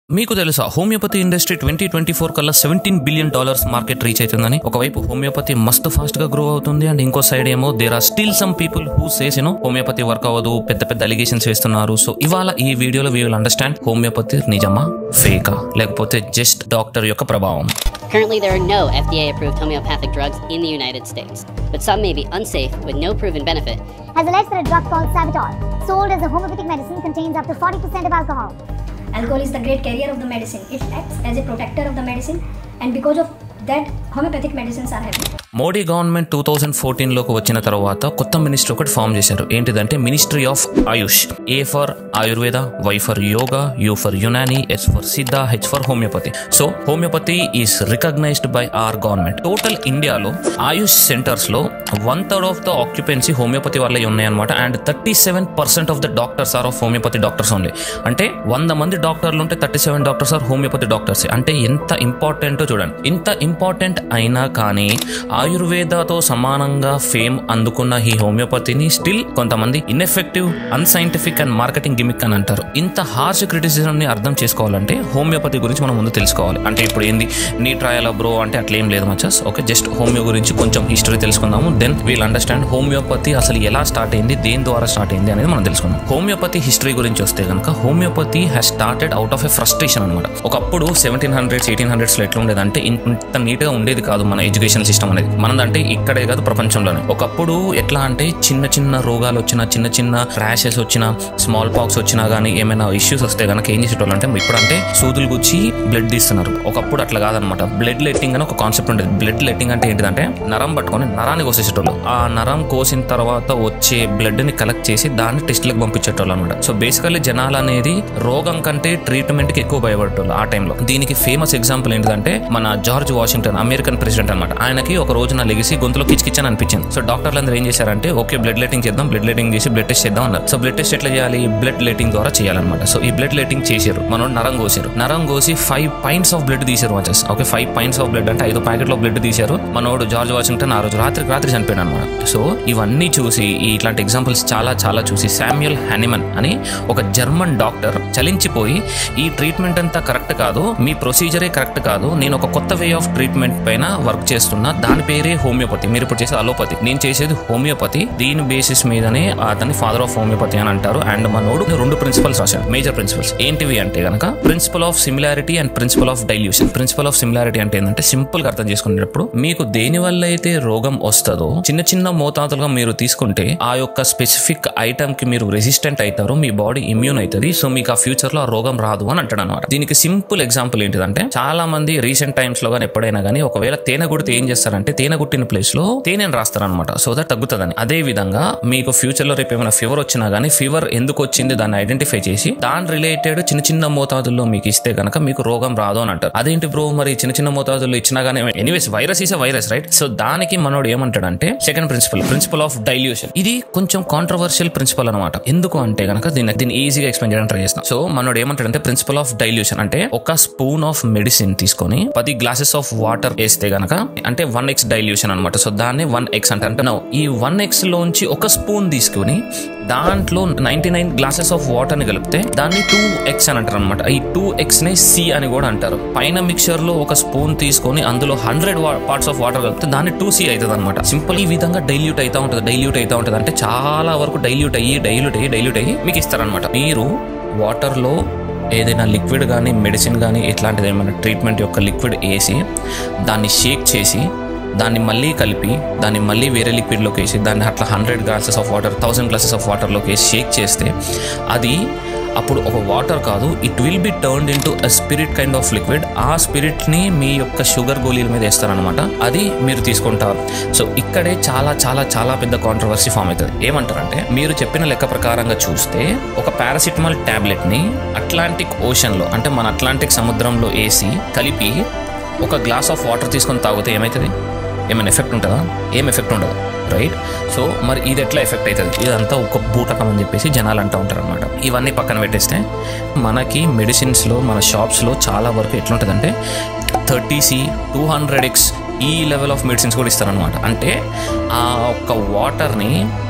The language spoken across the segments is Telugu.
మీకు తెలుసా homeopathy industry twenty twenty four కల్లా seventeen billion dollars market reach అవుతుందని ఒకవైపు హోమియోపతి మస్తు ఫాస్ట్ గా గ్రో అవుతుంది అండ్ ఇంకో సైడ్ ఏమో there are still some people who says you know homeopathy work అవ్వదు పెద్ద పెద్ద అలిగేషన్స్ వేస్తున్నారు సో ఇవాళ ఈ వీడియోలో వీ విల్ అండర్స్టాండ్ హోమియోపతి నిజమా ఫేకా లేకపోతే జస్ట్ డాక్టర్ యొక్క ప్రభావం Currently, there are no FDA approved homeopathic drugs in the United States, but some may be unsafe with no proven benefit. has alleged that a drug called Savital, sold as a homeopathic medicine, contains up to 40% of alcohol. Alcohol is the great carrier of the medicine. It acts as a protector of the medicine, and because of that, homeopathic medicines are heavy. Modi government two thousand fourteen లోకి వచ్చిన తర్వాత కొత్త మినిస్ట్రీ ఒకటి ఫామ్ చేశారు ఏంటిదంటే ministry of AYUSH A for Ayurveda Y for yoga U for Unani S for Siddha H for homeopathy so homeopathy is recognised by our government total ఇండియాలో ఆయుష్ సెంటర్స్ లో one third of the occupancy homeopathy వల్లే ఉన్నాయన్నమాట and thirty seven percent of the doctors are of homeopathy doctors only అంటే వంద మంది డాక్టర్లు ఉంటే thirty seven doctors are homeopathy doctors అంటే ఎంత ఇంపార్టెంటో చూడండి ఇంత ఇంపార్టెంట్ అయినా కానీ ఆయుర్వేదతో సమానంగా ఫేమ్ అందుకున్న ఈ హోమియోపతిని స్టిల్ కొంతమంది ineffective unscientific and marketing gimmick అని అంటారు ఇంత హార్ష్ క్రిటిసిజం ని అర్థం చేసుకోవాలంటే హోమియోపతి గురించి మనం ముందు తెలుసుకోవాలి అంటే ఇప్పుడు ఏంది నీ ట్రయల్ బ్రో అంటే అట్లా ఏం లేదు మచస్ ఓకే జస్ట్ హోమియో గురించి కొంచెం హిస్టరీ తెలుసుకుందాము దెన్ వీల్ అండర్స్టాండ్ హోమియోపతి అసలు ఎలా స్టార్ట్ అయింది దేని ద్వారా స్టార్ట్ అయింది అనేది మనం తెలుసుకుందాం హోమియోపతి హిస్టరీ గురించి వస్తే కనుక homeopathy has started out of a frustration అనమాట ఒకప్పుడు సెవెంటీన్ హండ్రెడ్స్ ఎయిటీన్ హండ్రెడ్స్ లో ఎట్లా ఉండేదంటే ఇంత నీట్ గా ఉండేది కాదు మన ఎడ్యుకేషన్ సిస్టమ్ అనేది మనదంటే ఇక్కడే కాదు ప్రపంచంలోనే ఒకప్పుడు ఎట్లా అంటే చిన్న చిన్న రోగాలు వచ్చినా చిన్న చిన్న ర్యాషెస్ వచ్చినా స్మాల్ పాక్స్ వచ్చినా కానీ ఏమైనా ఇష్యూస్ వస్తే కనుక ఏం చేసేటోళ్ళు అంటే ఇప్పుడు అంటే సూదులు గుచ్చి బ్లడ్ తీస్తున్నారు ఒకప్పుడు అట్లా కాదనమాట బ్లడ్ లెట్టింగ్ అని ఒక కాన్సెప్ట్ ఉండేది బ్లడ్ లెట్టింగ్ అంటే ఏంటిదంటే నరం పట్టుకొని నరాన్ని కోసేసేటోళ్ళు ఆ నరం కోసిన తర్వాత వచ్చే బ్లడ్ ని కలెక్ట్ చేసి దాన్ని టెస్ట్లకు పంపించేటోళ్ళు అనమాట సో బేసికల్లీ జనాలు అనేది రోగం కంటే ట్రీట్మెంట్ కి ఎక్కువ భయపడేటోళ్ళు ఆ టైంలో దీనికి ఫేమస్ ఎగ్జాంపుల్ ఏంటిదంటే మన జార్జ్ వాషింగ్టన్ అమెరికన్ ప్రెసిడెంట్ అనమాట ఆయనకి ఒక రోజున లెగిసి గొంతులో కిచకిచని అనిపించింది సో డాక్టర్లు అందరూ ఏం చేశారంటే ఓకే బ్లడ్ లెటింగ్ చేద్దాం బ్లడ్ లెటింగ్ చేసి బ్లడ్ టెస్ట్ చేద్దాం అన్నారు సో బ్లడ్ టెస్ట్ ఎట్లా చేయాలి బ్లడ్ లెటింగ్ ద్వారా చేయాలన్నమాట సో ఈ బ్లడ్ లెటింగ్ చేశారు మనం నరం కోసారు నరం కోసి ఫైవ్ పైంట్స్ ఆఫ్ బ్లడ్ తీశారు వచ్చేసి okay five pints of blood అంటే ఐదు ప్యాకెట్ లో బ్లడ్ తీశారు మనోడు జార్జ్ వాషింగ్టన్ ఆ రోజు రాత్రికి రాత్రి చనిపోయాడు అనమాట సో ఇవన్నీ చూసి ఈ ఇట్లాంటి ఎగ్జాంపుల్స్ చాలా చాలా చూసి శామ్యుయల్ హ్యానిమన్ అని ఒక జర్మన్ డాక్టర్ చలించిపోయి ఈ ట్రీట్మెంట్ అంతా కరెక్ట్ కాదు మీ ప్రొసీజరే కరెక్ట్ కాదు నేను ఒక కొత్త వే ఆఫ్ ట్రీట్మెంట్ పైన వర్క్ చేస్తున్నా దాని పేరే హోమియోపతి మీరు ఇప్పుడు చేసేది అలోపతి నేను చేసేది హోమియోపతి దీని బేసిస్ మీదనే అతని ఫాదర్ ఆఫ్ హోమియోపతి అని అంటారు అండ్ మనోడు రెండు ప్రిన్సిపల్స్ రాశాడు మేజర్ ప్రిన్సిపల్స్ ఏంటివి అంటే గనక principle of similarity and principle of dilution principle of similarity అంటే ఏంటంటే సింపుల్ గా అర్థం చేసుకునేటప్పుడు మీకు దేని వల్ల అయితే రోగం వస్తుందో చిన్న చిన్న మోతాదులుగా మీరు తీసుకుంటే ఆ యొక్క స్పెసిఫిక్ ఐటమ్ కి మీరు రెసిస్టెంట్ అవుతారు మీ బాడీ ఇమ్యూన్ అవుతుంది సో మీకు ఆ ఫ్యూచర్ లో ఆ రోగం రాదు అని అంటాడు అనమాట దీనికి సింపుల్ ఎగ్జాంపుల్ ఏంటిదంటే చాలా మంది రీసెంట్ టైమ్స్ లో కానీ ఎప్పుడైనా కానీ ఒకవేళ తేనె గుడితే ఏం చేస్తారంటే తేనె గుట్టిన ప్లేస్ లో తేనెను రాస్తారనమాట సో దట్ తగ్గుతుందని అదే విధంగా మీకు ఫ్యూచర్ లో రేపు ఏమైనా ఫీవర్ వచ్చినా కానీ ఫీవర్ ఎందుకు వచ్చింది దాన్ని ఐడెంటిఫై చేసి దాని రిలేటెడ్ చిన్న చిన్న మోతాదుల్లో మీకు ఇస్తే కనుక మీకు రోగం రాదు అని అంటారు అదేంటి బ్రో మరి చిన్న చిన్న మోతాదుల్లో ఇచ్చినా కానీ anyways virus is virus right so దానికి మనోడు ఏమంటాడంటే second principle principle of dilution ఇది కొంచెం కాంట్రవర్షియల్ ప్రిన్సిపల్ అనమాట ఎందుకు అంటే కనుక దీన్ని దీన్ని ఈజీగా ఎక్స్ప్లెయిన్ చేయడానికి ట్రై చేస్తాం సో మనోడు ఏమంటాడంటే ప్రిన్సిపల్ ఆఫ్ డైల్యూషన్ అంటే ఒక స్పూన్ ఆఫ్ మెడిసిన్ తీసుకొని పది గ్లాసెస్ ఆఫ్ వాటర్ వేస్తే గనక అంటే వన్ ఎక్స్ డైల్యూషన్ అనమాట సో దాన్ని వన్ ఎక్స్ అంటే అంటే now ఈ వన్ ఎక్స్ లోంచి ఒక స్పూన్ తీసుకొని దాంట్లో ninety nine glasses of water ని కలిపితే దాన్ని టూ ఎక్స్ అని అంటారు అనమాట ఈ టూ ఎక్స్ ని సి అని కూడా అంటారు పైన మిక్చర్ లో ఒక స్పూన్ తీసుకొని అందులో హండ్రెడ్ పార్ట్స్ ఆఫ్ వాటర్ కలిపితే దాన్ని టూ సి అవుతుంది అనమాట సింపుల్ ఈ విధంగా డైల్యూట్ అవుతా ఉంటుంది డైల్యూట్ అవుతా ఉంటుంది అంటే చాలా వరకు డైల్యూట్ అయ్యి డైల్యూట్ అయ్యి డైల్యూట్ అయ్యి మీకు ఇస్తారనమాట మీరు వాటర్లో ఏదైనా లిక్విడ్ కానీ మెడిసిన్ కానీ ఇట్లాంటిది ఏమైనా ట్రీట్మెంట్ యొక్క లిక్విడ్ వేసి దాన్ని షేక్ చేసి దాన్ని మళ్ళీ కలిపి దాన్ని మళ్ళీ వేరే లిక్విడ్లోకి వేసి దాన్ని అట్లా hundred glasses of water thousand glasses of వాటర్లోకి వేసి షేక్ చేస్తే అది అప్పుడు ఒక వాటర్ కాదు it will be turned into a spirit kind of liquid ఆ స్పిరిట్ని మీ యొక్క షుగర్ గోళీల మీద వేస్తారనమాట అది మీరు తీసుకుంటారు సో ఇక్కడే చాలా చాలా చాలా పెద్ద కాంట్రవర్సీ ఫామ్ అవుతుంది ఏమంటారంటే మీరు చెప్పిన లెక్క ప్రకారంగా చూస్తే ఒక పారాసిటమాల్ టాబ్లెట్ని అట్లాంటిక్ ఓషన్లో అంటే మన అట్లాంటిక్ సముద్రంలో వేసి కలిపి ఒక గ్లాస్ ఆఫ్ వాటర్ తీసుకొని తాగితే ఏమవుతుంది ఏమైనా ఎఫెక్ట్ ఉంటుందా ఏం ఎఫెక్ట్ ఉండదు రైట్ సో మరి ఇది ఎట్లా ఎఫెక్ట్ అవుతుంది ఇదంతా ఒక బూటకం అని చెప్పేసి జనాలు అంటూ ఉంటారు అనమాట ఇవన్నీ పక్కన పెట్టేస్తే మనకి మెడిసిన్స్లో మన షాప్స్లో చాలా వరకు ఎట్లుంటుందంటే thirty C two hundred X ఈ లెవెల్ ఆఫ్ మెడిసిన్స్ కూడా ఇస్తారనమాట అంటే ఆ ఒక్క వాటర్ని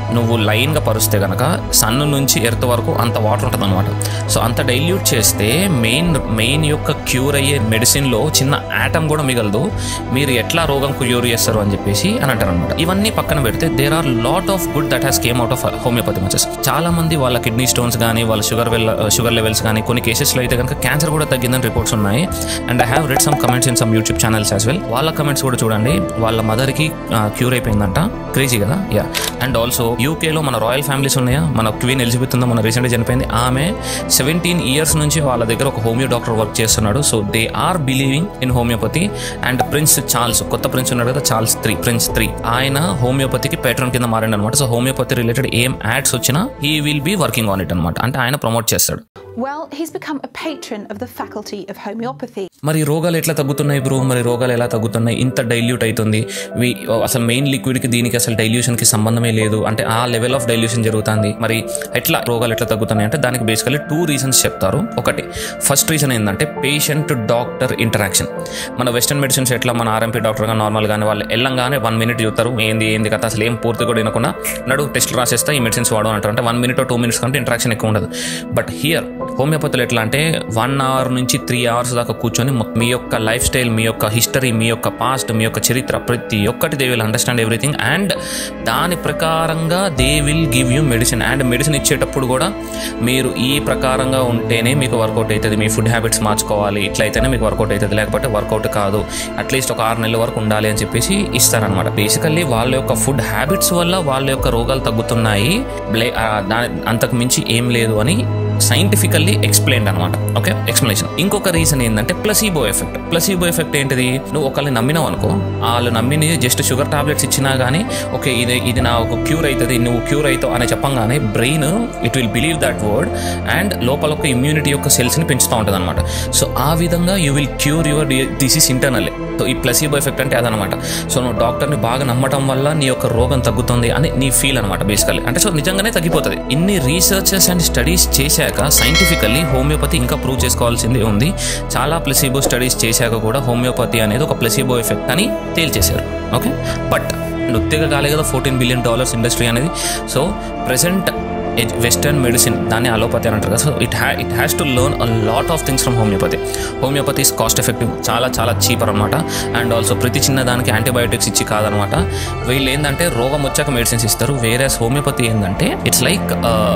నువ్వు లైన్గా పరుస్తే కనుక సన్ నుంచి ఎర్త్ వరకు అంత వాటర్ ఉంటుంది అనమాట సో అంత డైల్యూట్ చేస్తే మెయిన్ మెయిన్ యొక్క క్యూర్ అయ్యే మెడిసిన్లో చిన్న యాటమ్ కూడా మిగలదు మీరు ఎట్లా రోగం క్యూర్ చేస్తారు అని చెప్పేసి అని అంటారు అనమాట ఇవన్నీ పక్కన పెడితే there are lot of good that has came out of homeopathy matches చాలా మంది వాళ్ళ కిడ్నీ స్టోన్స్ కానీ వాళ్ళ షుగర్ వెల్ షుగర్ లెవెల్స్ కానీ కొన్ని కేసెస్లో అయితే కనుక క్యాన్సర్ కూడా తగ్గిందని రిపోర్ట్స్ ఉన్నాయి and I have read some comments in some YouTube channels as well వాళ్ళ కమెంట్స్ కూడా చూడండి వాళ్ళ మదర్కి క్యూర్ అయిపోయిందంట క్రేజీ కదా యా అండ్ ఆల్సో యూకేలో మన రాయల్ ఫ్యామిలీస్ ఉన్నాయా మన క్వీన్ ఎలిజబెత్ ఉందా మన రీసెంట్గా చనిపోయింది ఆమె సెవెంటీన్ ఇయర్స్ నుంచి వాళ్ళ దగ్గర ఒక హోమియో డాక్టర్ వర్క్ చేస్తున్నాడు so they are believing in homeopathy and Prince Charles కొత్త ప్రిన్స్ ఉన్నాడు కదా చార్ల్స్ త్రీ ప్రిన్స్ త్రీ ఆయన హోమియోపతికి పేట్రన్ కింద మారండి అనమాట సో హోమియోపతి రిలేటెడ్ ఏం యాడ్స్ వచ్చినా he will be working on it అనమాట అంటే ఆయన ప్రమోట్ చేస్తాడు Well, he's become a patron of the Faculty of Homeopathy. మరి రోగాలు ఎట్లా తగ్గుతున్నాయి బ్రో మరి రోగాలు ఎలా తగ్గుతున్నాయి ఇంత డైల్యూట్ అవుతుంది వి అసలు మెయిన్ లిక్విడ్కి దీనికి అసలు డైల్యూషన్కి సంబంధమే లేదు అంటే ఆ లెవెల్ ఆఫ్ డైల్యూషన్ జరుగుతుంది మరి ఎట్లా రోగాలు ఎట్లా తగ్గుతున్నాయి అంటే దానికి బేసికలీ టూ రీజన్స్ చెప్తారు ఒకటి ఫస్ట్ రీజన్ ఏంటంటే పేషెంట్ డాక్టర్ ఇంటరాక్షన్ మన వెస్టర్న్ మెడిసిన్స్ ఎట్లా మన ఆర్ఎంపీ డాక్టర్గా నార్మల్ కానీ వాళ్ళు వెళ్ళంగానే వన్ మినిట్ చూస్తారు ఏంది ఏంది కథ అసలు ఏం పూర్తి కూడా వినకుండా నడు టెస్ట్ రాసేస్తా ఈ మెడిసిన్స్ వాడు అంటారు అంటే వన్ మినిట్ టూ మినిట్స్ కంటే ఇంటరాక్షన్ ఎక్కువ ఉండదు బట్ హియర్ హోమియోపతిలో ఎట్లా అంటే వన్ అవర్ నుంచి త్రీ అవర్స్ దాకా కూర్చొని మొ- మీ యొక్క లైఫ్ స్టైల్ మీ యొక్క హిస్టరీ మీ యొక్క పాస్ట్ మీ యొక్క చరిత్ర ప్రతి ఒక్కటి they will understand everything and దాని ప్రకారంగా they will give you medicine and medicine ఇచ్చేటప్పుడు కూడా మీరు ఈ ప్రకారంగా ఉంటేనే మీకు వర్కౌట్ అవుతుంది మీ ఫుడ్ హ్యాబిట్స్ మార్చుకోవాలి ఇట్లయితేనే మీకు వర్కౌట్ అవుతుంది లేకపోతే వర్కౌట్ కాదు అట్లీస్ట్ ఒక ఆరు నెలల వరకు ఉండాలి అని చెప్పేసి ఇస్తారనమాట బేసికల్లీ వాళ్ళ యొక్క ఫుడ్ హ్యాబిట్స్ వల్ల వాళ్ళ యొక్క రోగాలు తగ్గుతున్నాయి బ్లే ఆ, దాని అంతకు మించి ఏం లేదు అని సైంటిఫికల్లీ ఎక్స్ప్లెయిన్డ్ అనమాట ఓకే ఎక్స్ప్లెనేషన్ ఇంకొక రీజన్ ఏంటంటే ప్లసీబో ఎఫెక్ట్ ప్లసీబో ఎఫెక్ట్ ఏంటిది నువ్వు ఒకళ్ళని నమ్మినావు అనుకో వాళ్ళు నమ్మిని జస్ట్ షుగర్ టాబ్లెట్స్ ఇచ్చినా కానీ ఓకే ఇది ఇది నా ఒక క్యూర్ అవుతుంది నువ్వు క్యూర్ అవుతావు అని చెప్పంగానే brain it will believe that word and లోపల ఒక ఇమ్యూనిటీ యొక్క సెల్స్ని పెంచుతూ ఉంటుంది అనమాట సో ఆ విధంగా you will cure your disease internally so ఈ ప్లసీబో ఎఫెక్ట్ అంటే అదనమాట సో నువ్వు డాక్టర్ని బాగా నమ్మటం వల్ల నీ యొక్క రోగం తగ్గుతుంది అని నీ ఫీల్ అనమాట బేసికల్లీ అంటే సో నిజంగానే తగ్గిపోతుంది ఇన్ని రీసెర్చెస్ అండ్ స్టడీస్ చేశాక సైంటిఫికల్లీ హోమియోపతి ఇంకా ప్రూవ్ చేసుకోవాల్సింది ఉంది చాలా ప్లసీబో స్టడీస్ చేశాక కూడా హోమియోపతి అనేది ఒక ప్లసీబో ఎఫెక్ట్ అని తేల్చేశారు ఓకే బట్ నృత్యగా కాలే కదా ఫోర్టీన్ బిలియన్ డాలర్స్ ఇండస్ట్రీ అనేది సో ప్రెసెంట్ వెస్టర్న్ మెడిసిన్ దాన్ని అలోపతి అని అంటారు కదా so it ha it has to learn a lot of things from homeopathy homeopathy is cost effective చాలా చాలా చీపర్ అనమాట అండ్ ఆల్సో ప్రతి చిన్న దానికి యాంటీబయోటిక్స్ ఇచ్చి కాదనమాట వీళ్ళు ఏంటంటే రోగం వచ్చాక మెడిసిన్స్ ఇస్తారు వేరే హోమియోపతి ఏంటంటే ఇట్స్ లైక్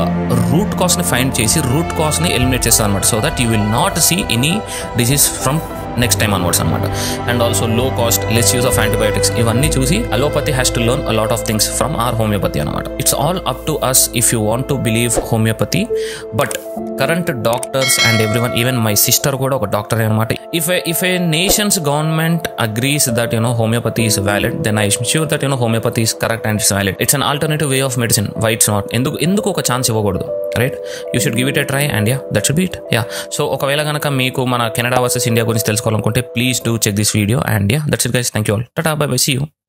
రూట్ కాస్ట్ని ఫైండ్ చేసి రూట్ కాస్ట్ని ఎలిమినేట్ చేస్తారు అనమాట so that you will not see any disease from next time onwards అనమాట and also low cost less use of antibiotics ఇవన్నీ చూసి allopathy has to learn a lot of things from our homeopathy అనమాట it's all up to us if you want to believe homeopathy but current doctors and everyone even my sister కూడా ఒక డాక్టర్ అనమాట if a if a nation's government agrees that you know homeopathy is valid then I sure that you know homeopathy is correct and it's valid it's an alternative way of medicine why it's not ఎందుకు ఎందుకు ఒక ఛాన్స్ ఇవ్వకూడదు right you should give it a try and yeah that should beat yeah so ఒకవేళ కనుక మీకు మన కెనడా వర్సెస్ ఇండియా గురించి తెలుసుకోవాలనుకుంటే please do check this video and yeah that's it guys thank you all tata bye bye see you